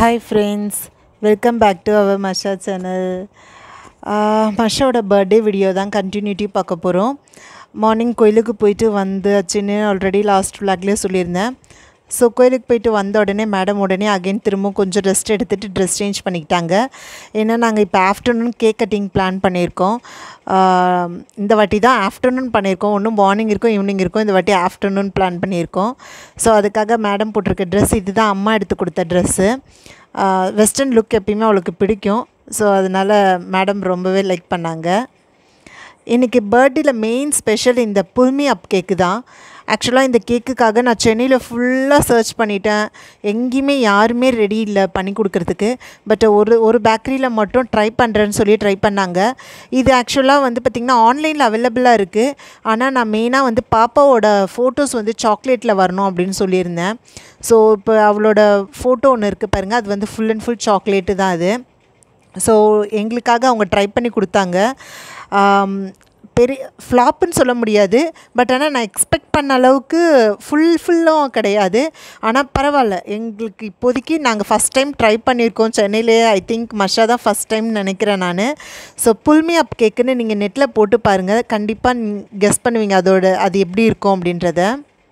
Hi friends welcome back to our Masha channel மஷாவோட birthday video தான் continuity பார்க்க போகிறோம் மார்னிங் கோயிலுக்கு போயிட்டு வந்தாச்சுன்னு ஆல்ரெடி லாஸ்ட் விளாக்லேயே சொல்லியிருந்தேன் ஸோ கோயிலுக்கு போயிட்டு வந்த உடனே மேடம் உடனே அகைன் திரும்ப கொஞ்சம் ரெஸ்ட் எடுத்துகிட்டு ட்ரெஸ் சேஞ்ச் பண்ணிக்கிட்டாங்க ஏன்னா நாங்கள் இப்போ ஆஃப்டர்நூன் கேக் கட்டிங் பிளான் பண்ணியிருக்கோம் ஆஹ் இந்த வாட்டி தான் ஆஃப்டர்நூன் பண்ணியிருக்கோம் ஒன்றும் மார்னிங் இருக்கும் ஈவினிங் இருக்கும் இந்த வாட்டி ஆஃப்டர்நூன் பிளான் பண்ணியிருக்கோம் ஸோ அதுக்காக மேடம் போட்டிருக்க ட்ரெஸ் இது தான் அம்மா எடுத்து கொடுத்த ட்ரெஸ்ஸு வெஸ்டர்ன் லுக் எப்பயுமே அவளுக்கு பிடிக்கும் ஸோ அதனால் மேடம் ரொம்பவே லைக் பண்ணாங்க இன்றைக்கி பர்த்டேயில் மெயின் ஸ்பெஷல் இந்த புல்மி அப் கேக்கு தான் ஆக்சுவலாக இந்த கேக்குக்காக நான் சென்னையில் ஃபுல்லாக சர்ச் பண்ணிட்டேன் எங்கேயுமே யாருமே ரெடி இல்லை பண்ணி கொடுக்கறதுக்கு பட் ஒரு ஒரு பேக்கரியில் மட்டும் ட்ரை பண்ணுறேன்னு சொல்லி ட்ரை பண்ணாங்க இது ஆக்சுவலாக வந்து பார்த்திங்கன்னா ஆன்லைனில் அவைலபிளாக இருக்குது ஆனால் நான் மெயினாக வந்து பாப்பாவோட ஃபோட்டோஸ் வந்து சாக்லேட்டில் வரணும் அப்படின்னு சொல்லியிருந்தேன் ஸோ இப்போ அவளோட ஃபோட்டோ ஒன்று இருக்குது பாருங்கள் அது வந்து ஃபுல் அண்ட் ஃபுல் சாக்லேட்டு தான் அது ஸோ எங்களுக்காக அவங்க ட்ரை பண்ணி கொடுத்தாங்க ஆம், பெரிய ஃப்ளாப்புன்னு சொல்ல முடியாது பட் ஆனால் நான் எக்ஸ்பெக்ட் பண்ண அளவுக்கு ஃபுல் ஃபுல்லும் கிடையாது ஆனால் பரவாயில்ல எங்களுக்கு இப்போதைக்கு நாங்கள் ஃபஸ்ட் டைம் ட்ரை பண்ணியிருக்கோம் சென்னையிலேயே ஐ திங்க் மஷா தான் ஃபஸ்ட் டைம் நினைக்கிறேன் நான் ஸோ புல்மி அப் கேக்குன்னு நீங்கள் நெட்டில் போட்டு பாருங்கள் கண்டிப்பாக கெஸ் பண்ணுவீங்க அதோட அது எப்படி இருக்கும் அப்படின்றத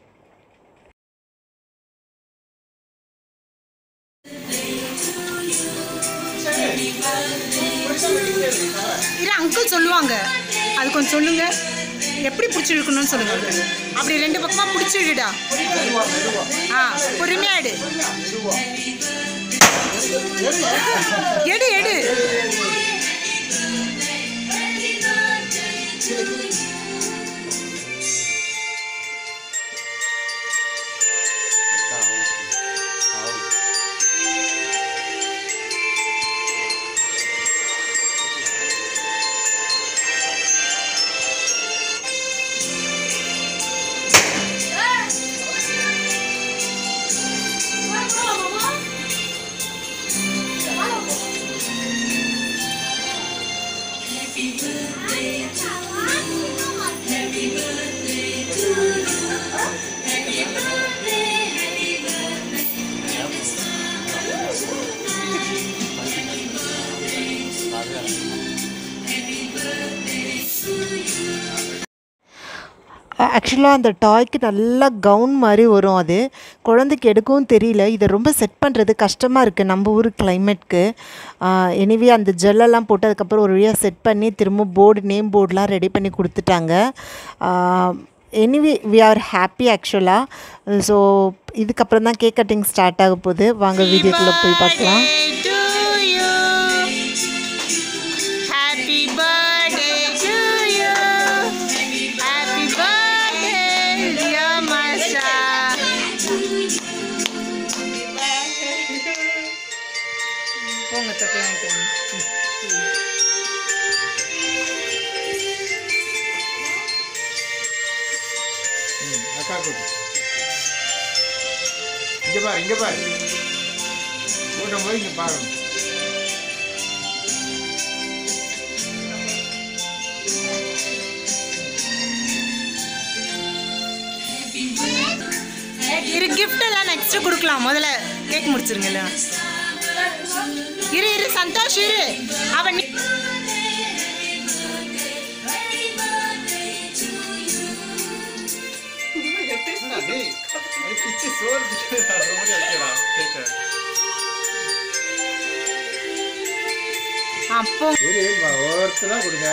இல்லை அங்கிள் சொல்லுவாங்க அது கொஞ்சம் சொல்லுங்க எப்படி பிடிச்சி இழுக்கணும்னு சொல்லுங்க அவருக்கு. அப்படி ரெண்டு பக்கமா பிடிச்சி இழுடா ஆ பொறுமையா எடு எடு எடு ஆக்சுவலாக அந்த டாய்க்கு நல்லா கவுன் மாதிரி வரும் அது குழந்தைக்கு எடுக்கவும் தெரியல இதை ரொம்ப செட் பண்ணுறது கஷ்டமாக இருக்குது நம்ம ஊர் கிளைமேட்க்கு எனிவே அந்த ஜெல்லெல்லாம் போட்டு அதுக்கப்புறம் ஒரு வழியாக செட் பண்ணி திரும்ப போர்டு நேம் போர்டெலாம் ரெடி பண்ணி கொடுத்துட்டாங்க எனிவே வி ஆர் ஹாப்பி ஆக்சுவலாக ஸோ இதுக்கப்புறம் தான் கேக் கட்டிங் ஸ்டார்ட் ஆக போகுது வாங்க வீடியோக்குள்ளே போய் பார்க்கலாம் Happy birthday to you. Happy birthday, dear Masha. போங்க தப்பி வாங்கிக்கோங்க ம், அக்கா கூட்டு இங்க பாரு இங்க பாரு கூட்டம் போய் இங்க பாருங்க இரு gift எல்லாம் நெக்ஸ்ட் கொடுக்கலாம் முதல்ல கேக் முடிச்சிருங்கல்ல இரு இரு சந்தோஷ் இரு அவன் நீ- பிச்சு சோறு அப்போ ஒருத்தரா கொடுங்க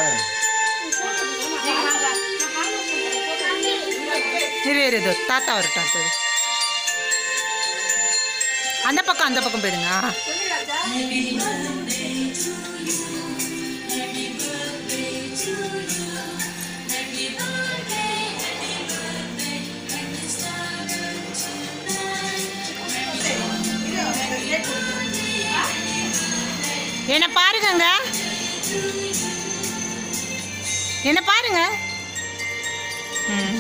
இரு இரு இதோ தாத்தா வரட்டும் அடுத்தது அந்த பக்கம் அந்த பக்கம் போயிடுங்க என்ன பாருங்கங்க என்ன பாருங்க ம்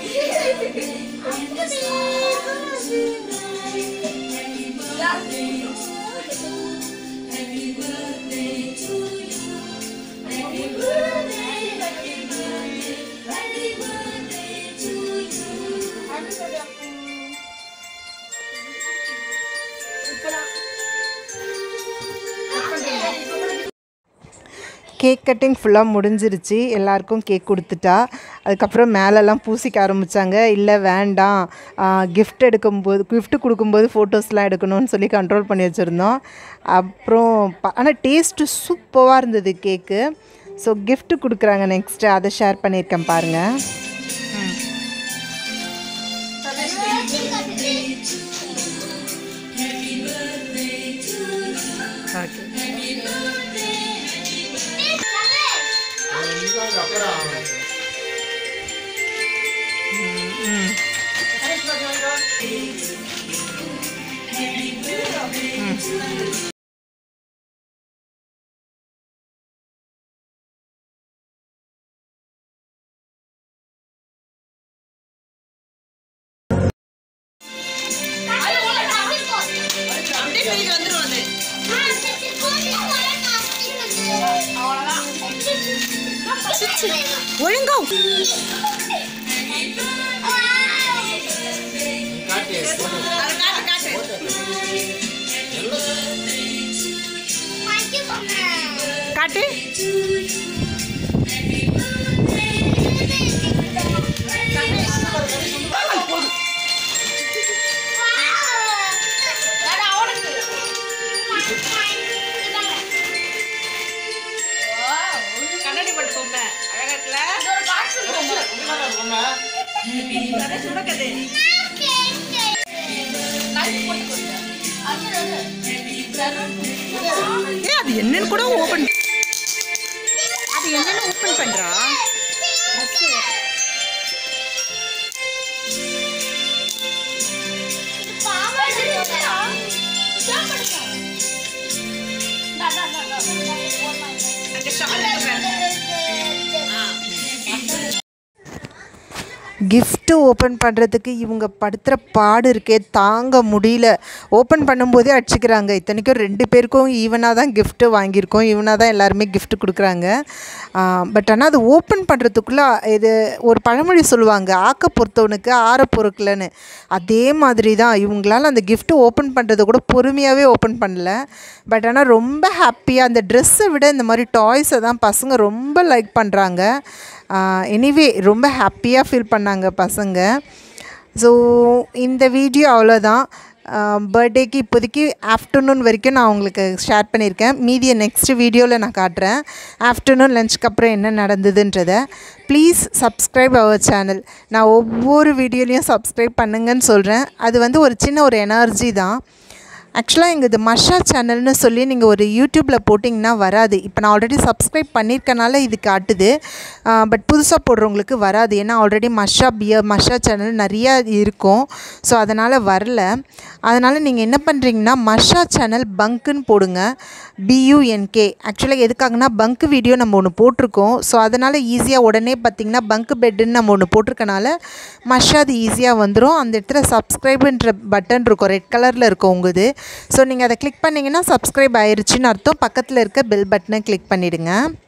Yeah. கேக் கட்டிங் ஃபுல்லாக முடிஞ்சிருச்சு எல்லாருக்கும் கேக் கொடுத்துட்டா அதுக்கப்புறம் மேலெல்லாம் பூசிக்க ஆரம்பித்தாங்க இல்லை வேண்டாம் கிஃப்ட் எடுக்கும்போது gift கொடுக்கும்போது ஃபோட்டோஸ்லாம் எடுக்கணும்னு சொல்லி கண்ட்ரோல் பண்ணி வச்சுருந்தோம் அப்புறம் ப ஆனால் டேஸ்ட்டு சூப்பராக இருந்தது கேக்கு ஸோ gift கொடுக்குறாங்க நெக்ஸ்ட்டு அதை ஷேர் பண்ணியிருக்கேன் பாருங்கள் அப்படியே வெளியில வந்துரும் அது ஒழுங்கா காட்டு அதை காட்டு காட்டு காட்டு கண்ணாடி போட்டு பொம்மை அழகா இருக்குல்ல சுடக்கது ஏ அது என்னன்னு கூட ஓபன் அது என்னன்னு ஓபன் பண்றா அந்த ஷால் gift ஓப்பன் பண்ணுறதுக்கு இவங்க படுத்துகிற பாடு இருக்கே தாங்க முடியல ஓப்பன் பண்ணும்போதே அடிச்சுக்கிறாங்க இத்தனைக்கும் ரெண்டு பேருக்கும் ஈவனாக தான் gift வாங்கியிருக்கோம் ஈவனாக தான் எல்லாருமே gift கொடுக்குறாங்க பட் ஆனால் அது ஓப்பன் பண்ணுறதுக்குள்ளே இது ஒரு பழமொழி சொல்லுவாங்க ஆக்க பொறுத்தவனுக்கு ஆற பொறுக்கலன்னு அதே மாதிரி தான் இவங்களால அந்த gift ஓப்பன் பண்ணுறதை கூட பொறுமையாகவே ஓப்பன் பண்ணல பட் ஆனால் ரொம்ப ஹாப்பியாக அந்த ட்ரெஸ்ஸை விட இந்த மாதிரி டாய்ஸை தான் பசங்க ரொம்ப லைக் பண்ணுறாங்க எனிவே ரொம்ப ஹாப்பியாக ஃபீல் பண்ணாங்க பசங்க ஸோ இந்த வீடியோ அவ்வளோதான் பர்த்டேக்கு இப்போதைக்கு ஆஃப்டர்நூன் வரைக்கும் நான் உங்களுக்கு ஷேர் பண்ணியிருக்கேன் மீதியை நெக்ஸ்ட் வீடியோவில் நான் காட்டுறேன் ஆஃப்டர்நூன் லஞ்சுக்கு அப்புறம் என்ன நடந்ததுன்றதை ப்ளீஸ் சப்ஸ்கிரைப் அவர் சேனல் நான் ஒவ்வொரு வீடியோலையும் சப்ஸ்கிரைப் பண்ணுங்கன்னு சொல்கிறேன் அது வந்து ஒரு சின்ன ஒரு எனர்ஜி தான் ஆக்சுவலாக எங்கள் இது மஷா சேனல்னு சொல்லி நீங்கள் ஒரு யூடியூப்பில் போட்டிங்கன்னா வராது இப்போ நான் ஆல்ரெடி சப்ஸ்கிரைப் பண்ணியிருக்கனால இது காட்டுது பட் புதுசாக போடுறவங்களுக்கு வராது ஏன்னா already Masha bear Masha channel நிறையா இருக்கும் ஸோ அதனால் வரல அதனால் நீங்கள் என்ன பண்ணுறீங்கன்னா மஷா சேனல் பங்க்குன்னு போடுங்க பியூஎன்கே ஆக்சுவலாக எதுக்காகனா பங்க் வீடியோ நம்ம ஒன்று போட்டிருக்கோம் ஸோ அதனால் ஈஸியாக உடனே பார்த்தீங்கன்னா பங்க் பெட்டுன்னு நம்ம ஒன்று போட்டிருக்கனால மஷா அது ஈஸியாக வந்துடும் அந்த இடத்துல சப்ஸ்கிரைப்ன்ற பட்டன் இருக்கும் ரெட் கலரில் இருக்கும் உங்களுது ஸோ நீங்கள் அதை கிளிக் பண்ணிங்கன்னா சப்ஸ்கிரைப் ஆயிருச்சுன்னு அர்த்தம் பக்கத்தில் இருக்க பெல் பட்டனை கிளிக் பண்ணிவிடுங்க